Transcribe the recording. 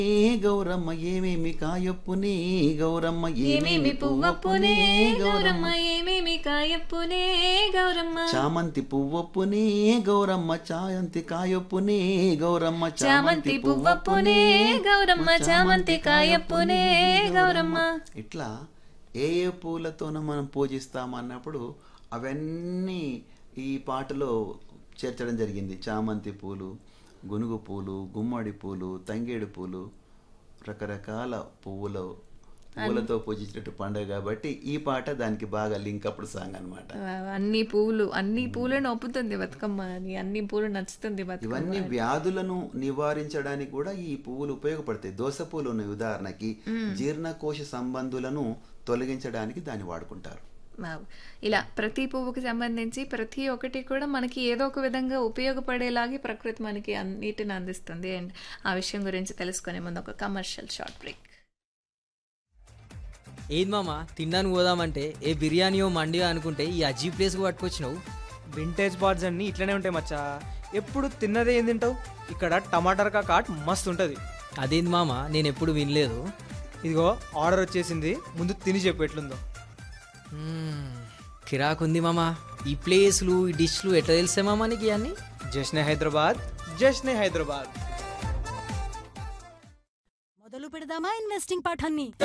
ఏ గౌరమ్మ ఏమేమి కాయొప్పునే గౌరమ్మ ఏమేమి పువ్వప్పునే గౌరమ్మ ఏమేమి కాయప్పునే గౌరమ్మ చామంతి పువ్వొప్పునే గౌరమ్మ చాయంతి కాయొప్పునే గౌరమ్మ చామంతి పువ్వప్పునే గౌరమ్మ చామంతి కాయప్పునే గౌరమ్మ ఇట్లా ఏ ఏ పూలతోన మనం పూజిస్తాం అన్నప్పుడు అవన్నీ ఈ పాటలో చేర్చడం జరిగింది చామంతి పూలు గునుగు పూలు గుమ్మడి పూలు తంగేడు పూలు రకరకాల పువ్వులు పువ్వులతో పూజించినట్టు పండుగ కాబట్టి ఈ పాట దానికి బాగా లింక్ అప్పుడు సాంగ్ అనమాట అన్ని పూలు అన్ని పూలను ఒప్పుతుంది బతుకమ్మ అని అన్ని పూలు నచ్చుతుంది బతుకమ్మ ఇవన్నీ వ్యాధులను నివారించడానికి కూడా ఈ పువ్వులు ఉపయోగపడతాయి దోస పూలు ఉన్నాయి ఉదాహరణకి జీర్ణకోశ సంబంధులను తొలగించడానికి దాన్ని వాడుకుంటారు వావ్. ఇలా ప్రతి పువ్వుకి సంబంధించి ప్రతి ఒక్కటి కూడా మనకి ఏదో ఒక విధంగా ఉపయోగపడేలాగే ప్రకృతి మనకి అన్నిటిని అందిస్తుంది అండ్ ఆ విషయం గురించి తెలుసుకునే ముందు ఒక కమర్షియల్ షార్ట్ బ్రేక్ ఏది మామ తినడానికి పోదామంటే ఏ బిర్యానీయో మండియో అనుకుంటే ఈ అజీ ప్లేస్కి పట్టుకొచ్చినావు వింటేజ్ బార్స్ అన్ని ఇట్లనే ఉంటాయి మచ్చా ఎప్పుడు తిన్నదే ఏం తింటావు ఇక్కడ టమాటర్ కాట్ మస్తు ఉంటుంది అదేంది మామ నేను ఎప్పుడు వినలేదు ఇదిగో ఆర్డర్ వచ్చేసింది ముందు తిని చెప్పు ఎట్లుందో మ్మ్, కిరాకుంది మామ ఈ ప్లేస్లు ఈ డిష్లు ఎట్లా తెలిసే మామ నీకు ఇవన్నీ జశ్నే హైదరాబాద్ జశ్నే హైదరాబాద్ మొదలు పెడదామా ఇన్వెస్టింగ్ పాఠాన్ని